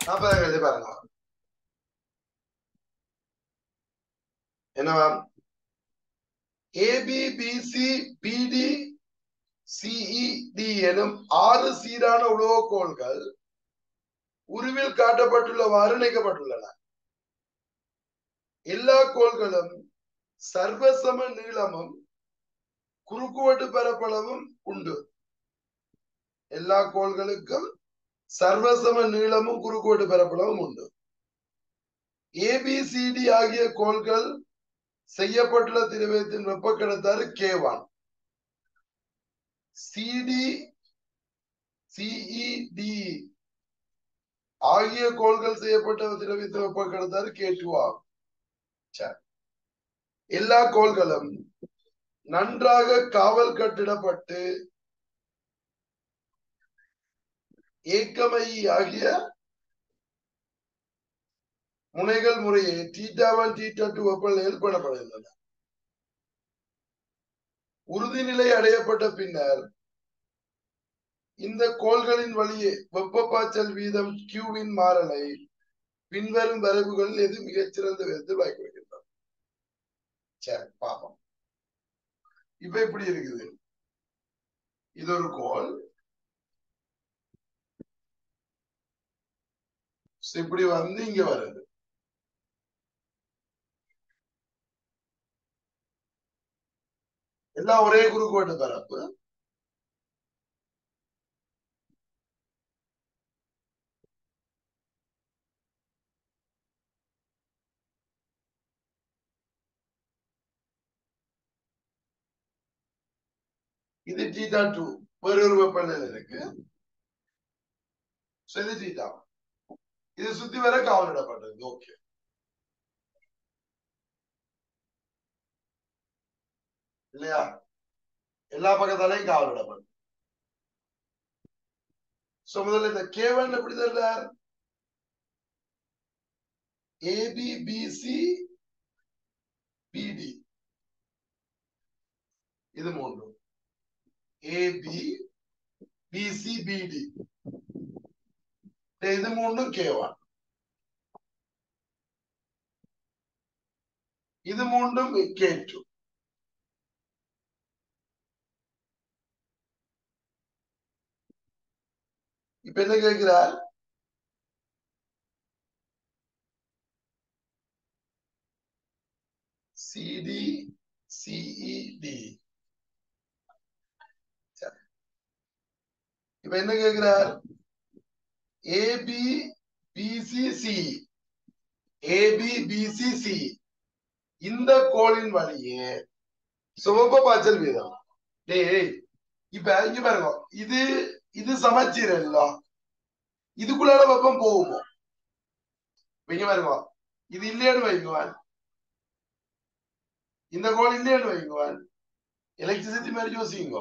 நாற்பதாம் எழுதி பாருங்க என்னவா ஏபிபிசி பிடி சிஇடி எனும் ஆறு சீரான உலோகக்கோள்கள் உருவில் காட்டப்பட்டுள்ளவாறு இணைக்கப்பட்டுள்ளன எல்லா கோள்களும் சர்வசம நீளமும் குறுக்குவெட்டு பரப்பளவும் உண்டு எல்லா கோள்களுக்கும் சர்வசம நீளமும் குறுக்குவெட்டு பரப்பளவும் உண்டு ஏபிசிடி ஆகிய கோள்கள் செய்யப்பட்டுள்ள திரவியத்தின் வெப்ப கடத்தாறு கேவான் சிடி சிஇடி ஆகிய கோள்கள் செய்யப்பட்ட திரவியத்தின் வெப்ப கடத்தாறு கேட்டு ஆகும் சரி. எல்லா கோள்களும் நன்றாக காவல் கட்டிடப்பட்டு ஏக்கமை ஆகிய முனைகள் முறையே டீட்டா ஒன் டீட்டா டூ வெப்பநிலையில் பண்ணப்படுகின்றன உறுதிநிலை அடையப்பட்ட பின்னர் இந்த கோள்களின் வழியே வெப்ப பாய்ச்சல் வீதம் கியூவின் மாறலை பின்வரும் வரைவுகளில் எது மிகச்சிறந்த விதத்தில் வாய்க்கொடுக்கின்றன சரி பாப்போம் இப்ப எப்படி இருக்குது இது ஒரு கோள் இப்படி வந்து இங்க வருது எல்லாம் ஒரே குறுக்குவெட்டு பரப்பு இது டீட்டா டூ வேறு ஒரு வெப்பநிலையில் இருக்கு So, இது டீட்டா இது சுத்தி வர காவலிடப்பட்டது ஓகே இல்லையா எல்லா பக்கத்தாலையும் காவலிடப்பட்டது சோ முதல்ல இந்த கேவன் எப்படி தெரியல ஏபி பிசி பிடி இது மூன்று ஏபி பிசி பிடி இது மூணும் கேவான் இது மூன்றும் கே டூ இப்ப என்ன கேட்கிறார் சிடி சிஇடி இப்ப என்ன கேட்கிறார் ஏபி பிசிசி ஏபி பிசிசி இந்த கோளின் வழியே சிவப்பு பாய்ச்சல் வீதம் டேய் இப்ப இங்க பாருங்க இது இது சமச்சீர் எல்லாம் இதுக்குள்ளால வெப்பம் போகுமோ இங்க பாருங்க இது இல்லையான்னு வைக்குவான் இந்த கோள் இல்லையான்னு வைக்குவான் எலக்ட்ரிசிட்டி மாதிரி யோசிங்க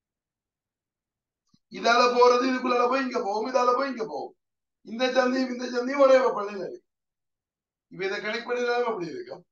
இதால போறது இதுக்குள்ளால போய் இங்க போகும் இதால போய் இங்க போகும் இந்த சந்தியும் இந்த சந்தியும் ஒரே வெப்பநிலையில இருக்கு இப்ப இதை கனெக்ட் பண்ணினாலும் அப்படி இருக்கும்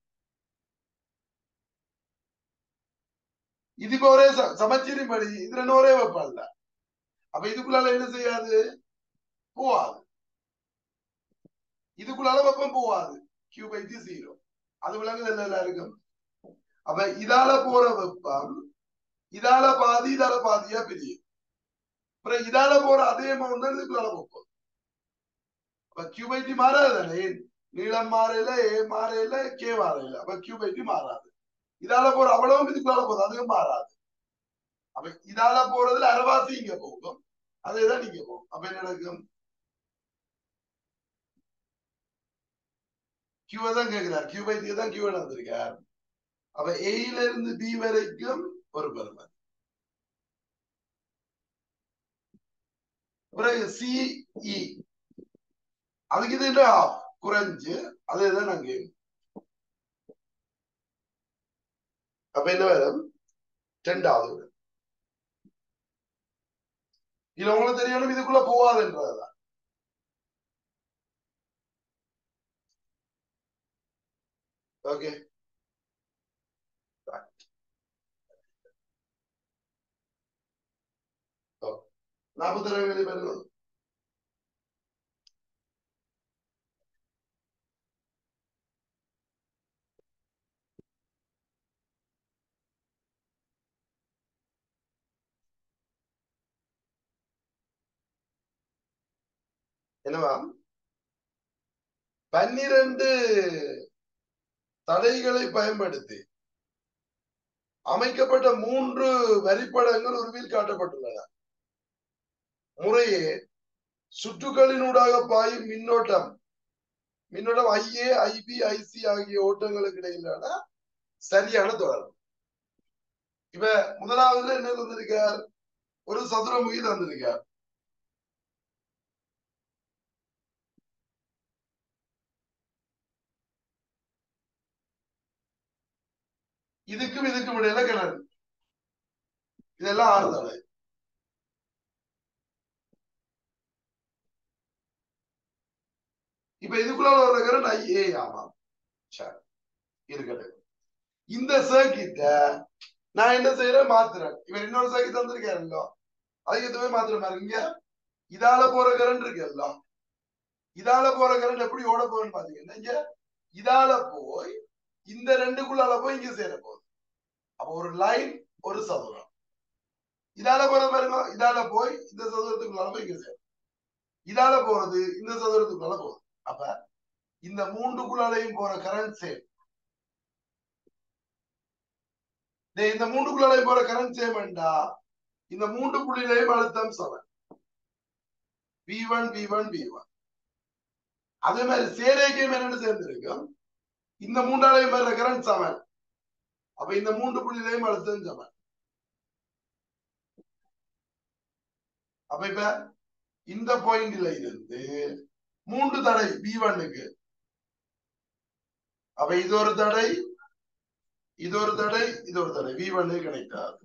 இது இப்ப ஒரே ச- சமச்சீரின் படி இது ரெண்டும் ஒரே வெப்பம் இல்ல அப்ப இதுக்குள்ளால என்ன செய்யாது போவாது இதுக்குள்ளால வெப்பம் போவாது கியூ பை டி ஜீரோ அது விலங்குது என்ன இருக்கும் அப்ப இதால போற வெப்பம் இதால பாதி இதால பாதியா பிரியும் அப்புறம் இதால போற அதே அமௌண்ட் தான் இதுக்குள்ளால போகும் அப்ப கியூ பை டி மாறாது தானே நீளம் மாறையில ஏ மாறையில கே மாறையில அப்ப கியூ பை டி மாறாது இதால போற அவ்வளவும் இதுக்குள்ளால போகுது அதுவும் மாறாது அப்ப இதால போறதுல அரைவாசி இங்க போகும் அதேதான் நீங்க போகும் அப்ப என்ன நடக்கும் கியூவை தான் கேட்கிறார் கியூ பை டி தான் கியூ நடந்திருக்கார் அப்ப ஏல இருந்து பி வரைக்கும் ஒரு பெருமன் பிறகு சிஇ அதுக்கு இது என்ன குறைஞ்சு அதேதான் அங்கே அப்ப என்ன வரும் ரெண்டாவது வரும் இல்ல உங்களுக்கு தெரியணும் இதுக்குள்ள போகாதுன்றதுதான் ஓகே நாற்பத்தி ரெண்டு பேர் என்னவா பன்னிரண்டு தடைகளை பயன்படுத்தி அமைக்கப்பட்ட மூன்று வரிப்படங்கள் உருவில் காட்டப்பட்டுள்ளன முறையே சுற்றுகளினூடாக பாயும் மின்னோட்டம் மின்னோட்டம் ஐஏ ஐபி ஐசி ஆகிய ஓட்டங்களுக்கு இடையிலான சரியான தொடர்பு இப்ப முதலாவதுல என்ன தந்திருக்கார் ஒரு சதுரமுகி தந்திருக்கார் இதுக்கும் இதுக்கும் இடையில கிணறு இதெல்லாம் ஆறு தடை இப்ப இதுக்குள்ள வர்ற கரண்ட் ஐஏ ஆமா சரி இருக்கட்டும் இந்த சர்க்கிட்ட நான் என்ன செய்யறேன் மாத்துறேன் இவர் இன்னொரு சர்க்கிட் தந்திருக்காருல்ல அதுக்கு எதுவுமே மாத்திரம் பாருங்க இதால போற கரண்ட் இருக்குல்ல இதால போற கரண்ட் எப்படி ஓட போகுதுன்னு பாத்தீங்கன்னா இங்க இதால போய் இந்த ரெண்டுக்குள்ளால போய் இங்க சேர போகுது அப்ப ஒரு லைன் ஒரு சதுரம் இதால போற பாருங்க இதால போய் இந்த சதுரத்துக்குள்ளால போய் இங்க சேரும் இதால போறது இந்த சதுரத்துக்குள்ளால போகுது அப்ப இந்த மூன்றுக்குள்ளாலையும் போற கரண்ட் சேம் இந்த மூன்றுக்குள்ளாலையும் போற கரண்ட் சேம்டா இந்த மூன்று புள்ளிலையும் அழுத்தம் சமன் V one V one V one அதே மாதிரி சேரேக்கையும் என்னன்னு சேர்ந்திருக்கும் இந்த மூன்றாலையும் வர்ற கரண்ட் சமன் அப்ப இந்த மூன்று புள்ளிலையும் அழுத்தம் சமன் அப்ப இப்ப இந்த பாயிண்ட்ல இருந்து மூன்று தடை பி ஒன்னுக்கு அப்ப இது ஒரு தடை இது ஒரு தடை இது ஒரு தடை வி ஒன்னு கனெக்ட் ஆகுது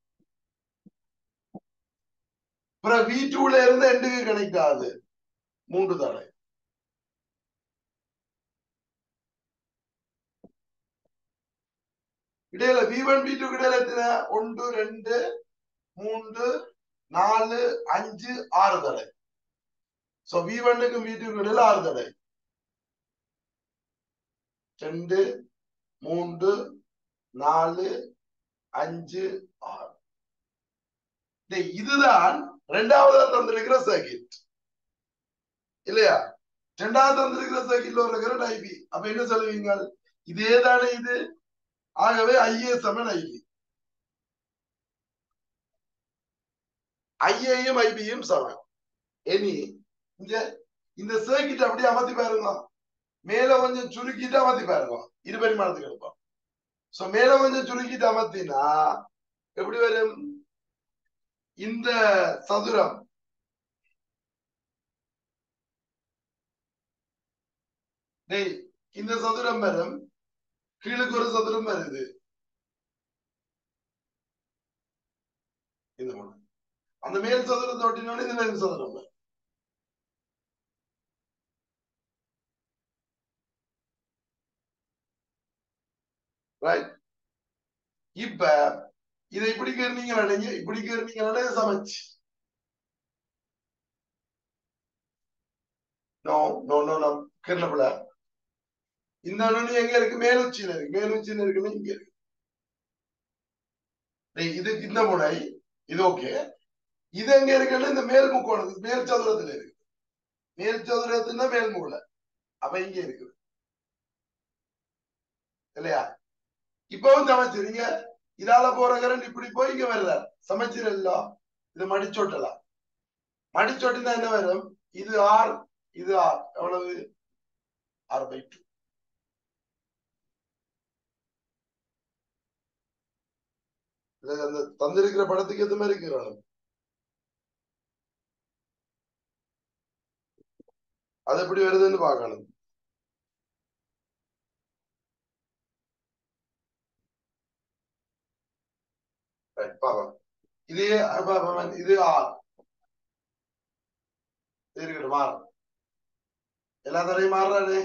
அப்புறம் வி டூல இருந்து எண்டுக்கு கனெக்ட் ஆகுது மூன்று தடை இடையில வி ஒன் வி டூ இடையில எத்தனை ஒன்று ரெண்டு மூன்று நாலு அஞ்சு ஆறு தடை சோ வி ஒன்னுக்கும் வி டூக்கும் இடையில ஆறு தடை ரெண்டு மூன்று நாலு அஞ்சு ஆறு இதுதான் ரெண்டாவது தந்திருக்கிற சர்க்கிட் இல்லையா ரெண்டாவது தந்திருக்கிற சர்க்கிட்ல ஒரு கரண்ட் ஐபி அப்ப என்ன சொல்லுவீங்க இதே தானே இது ஆகவே ஐஏ சமன் ஐபி ஐஏயும் ஐபியும் சமன் எனி இங்க இந்த சர்க்கிட் அப்படியே அமர்த்தி பாருங்க மேல கொஞ்சம் சுருக்கிட்டு அமர்த்தி பாருங்க இரு பரிமாணத்துக்கு எடுப்போம் சோ மேல கொஞ்சம் சுருக்கிட்டு அமர்த்தினா எப்படி வரும் இந்த சதுரம் டேய் இந்த சதுரம் வரும் கீழுக்கு ஒரு சதுரம் வருது இந்த மூணு அந்த மேல் சதுரத்தை ஒட்டினோட இந்த மேல் சதுரம் வரும் ரைட் இப்ப இதை இப்படி கேறீங்க நினைங்க இப்படி கேறீங்க சமைச்சு நோ நோ நோ நோ கேரளப்புல இந்த அணு எங்க இருக்கு மேலுச்சியில இருக்கு மேலுச்சியில இருக்குன்னு இங்க இருக்கு இதுக்கு இந்த முனை இது ஓகே இது எங்க இருக்குன்னு இந்த மேல் முக்கோணம் மேல் சதுரத்துல இருக்கு மேல் சதுரத்துல மேல் மூலை அப்ப இங்க இருக்குது இல்லையா இப்பவும் சமைச்சிருங்க இதால போற கரண்ட் இப்படி போய் இங்க வருத சமைச்சிடல இது மடிச்சோட்டலாம் மடிச்சோட்டினா என்ன வரும் இது ஆர் இது ஆர் எவ்வளவு ஆர் பை டூ அந்த தந்திருக்கிற படத்துக்கு ஏத்த மாதிரி இருக்கிறாங்க அது எப்படி வருதுன்னு பார்க்கணும் இது இது ஆர் இருக்கட்டும் மாறும் எல்லா தடையும் மாறுறாரு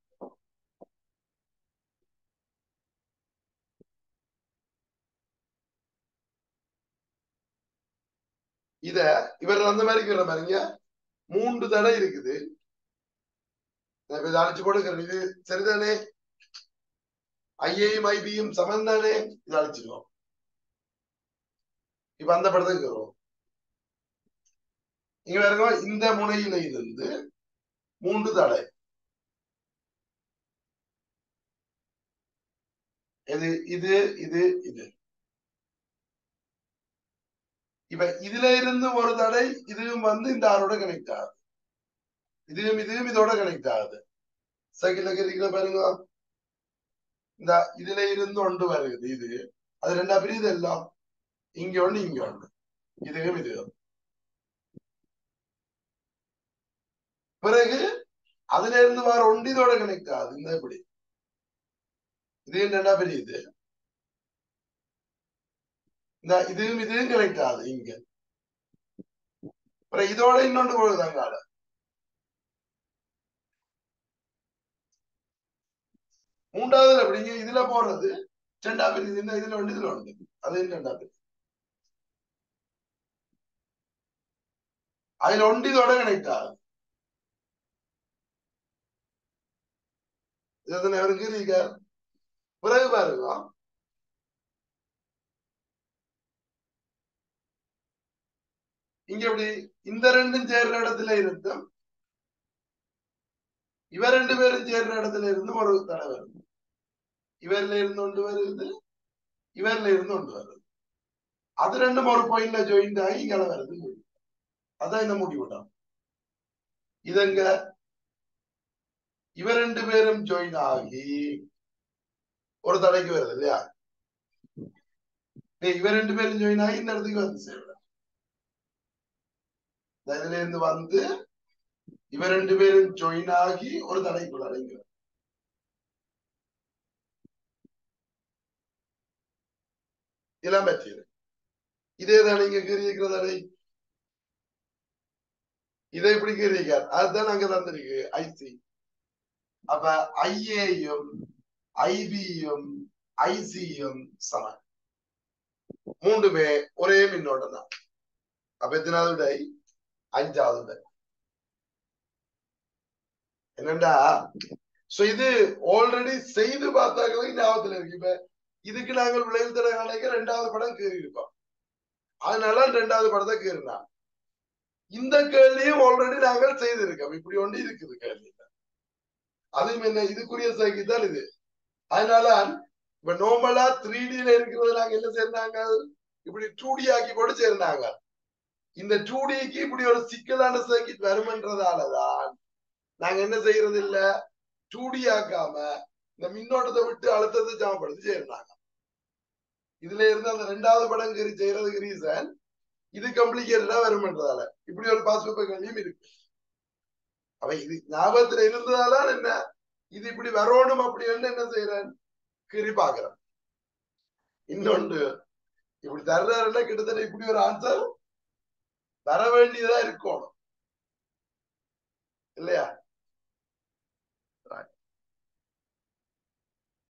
இத இவர் அந்த மாதிரி இருக்கிற பாருங்க மூன்று தடை இருக்குது இதை அழைச்சு போடுக்கிறேன் இது சரிதானே ஐஏயும் ஐபியும் சமன் தானே இதை அழைச்சிருக்கோம் இப்ப அந்த படத்துக்கு வரும் இங்க பாருங்க இந்த முனையில இருந்து மூன்று தடை இது இது இது இது இப்ப இதுல இருந்து ஒரு தடை இதுவும் வந்து இந்த ஆரோட கனெக்ட் ஆகுது இதுவும் இதுவும் இதோட கனெக்ட் ஆகுது சைக்கிள்ல கேட்டீங்களா பாருங்க இந்த இதுல இருந்து ஒன்று வருது இது அது ரெண்டா பிரியுது எல்லாம் இங்க ஒண்ணு இங்க ஒண்ணு இதுவும் இதுவும் பிறகு அதுல இருந்து வர ஒன்று இதோட கனெக்ட் ஆகுது இந்த இப்படி இது ரெண்டா பிரியுது இந்த இதுவும் இதுவும் கனெக்ட் ஆகுது இங்க அப்புறம் இதோட இன்னொன்று போகுதாங்க ஆளு மூன்றாவதுல எப்படிங்க இதுல போறது ரெண்டா பிரியுது இந்த இதுல ஒன்று இதுல ஒன்று அது ரெண்டா பிரியுது அதுல ஒன்று இதோட கனெக்ட் ஆகுது இதனை அவருக்கு நீங்க பிறகு பாருங்க இங்க எப்படி இந்த ரெண்டும் சேர்ற இடத்துல இருந்தும் இவ ரெண்டு பேரும் சேர்ற இடத்துல இருந்தும் ஒரு தடை வருது இவர்ல இருந்து ஒன்று வருது இவர்ல இருந்து ஒன்று வருது அது ரெண்டும் ஒரு பாயிண்ட்ல ஜாயிண்ட் ஆகி இங்க வருது அதான் இந்த முடிவுதான் இதங்க இவ ரெண்டு பேரும் ஜாயின் ஆகி ஒரு தடைக்கு வருது இல்லையா இவ ரெண்டு பேரும் ஜாயின் ஆகி இந்த இடத்துக்கு வந்து சேருது இதுல இருந்து வந்து இவ ரெண்டு பேரும் ஜாயின் ஆகி ஒரு தடைக்குள்ள அடங்கி இதெல்லாம் பற்றியது இதே தான் நீங்க கீறியிருக்கிற தடை இதை இப்படி கீறியிருக்கார் அதுதான் அங்க தந்திருக்கு ஐசி அப்ப ஐஏயும் ஐபியும் ஐசியும் சமன் மூன்றுமே ஒரே மின்னோட்டம் தான் அப்ப எத்தனாவது விடை அஞ்சாவது விடை என்னண்டா சோ இது ஆல்ரெடி செய்து பார்த்தாக்களுக்கு ஞாபகத்துல இருக்கு இப்ப இதுக்கு நாங்கள் விளைவு தடை நினைக்க ரெண்டாவது படம் கீறி இருக்கோம் அதனால ரெண்டாவது படத்தை கீறினான் இந்த கேள்வியும் ஆல்ரெடி நாங்கள் செய்திருக்கோம் இப்படி ஒன்று இருக்குது கேள்வி அதுவும் என்ன இதுக்குரிய சைக்கிள் தான் இது அதனால இப்ப நார்மலா த்ரீ டில இருக்கிறது நாங்க என்ன சேர்ந்தாங்க இப்படி டூ டி ஆக்கி போட்டு சேர்ந்தாங்க இந்த டூ டிக்கு இப்படி ஒரு சிக்கலான சர்க்கிட் வருமன்றதாலதான் நாங்க என்ன செய்யறது இல்ல டூ டி ஆக்காம இந்த மின்னோட்டத்தை விட்டு அழுத்தத்தை சமப்படுத்தி சேர்ந்தாங்க இதுல இருந்து அந்த ரெண்டாவது படம் கறி செய்யறதுக்கு ரீசன் இது கம்ப்ளிகேட்டடா வருமன்றதால இப்படி ஒரு பாஸ்பேப்பர் கேள்வியும் இருக்கு அவ இது ஞாபகத்துல இருந்ததால என்ன இது இப்படி வரணும் அப்படின்னு என்ன செய்யறேன் கீறி பாக்குறேன் இன்னொன்று இப்படி தர்றாருன்னா கிட்டத்தட்ட இப்படி ஒரு ஆன்சர் வர வேண்டியதா இருக்கணும் இல்லையா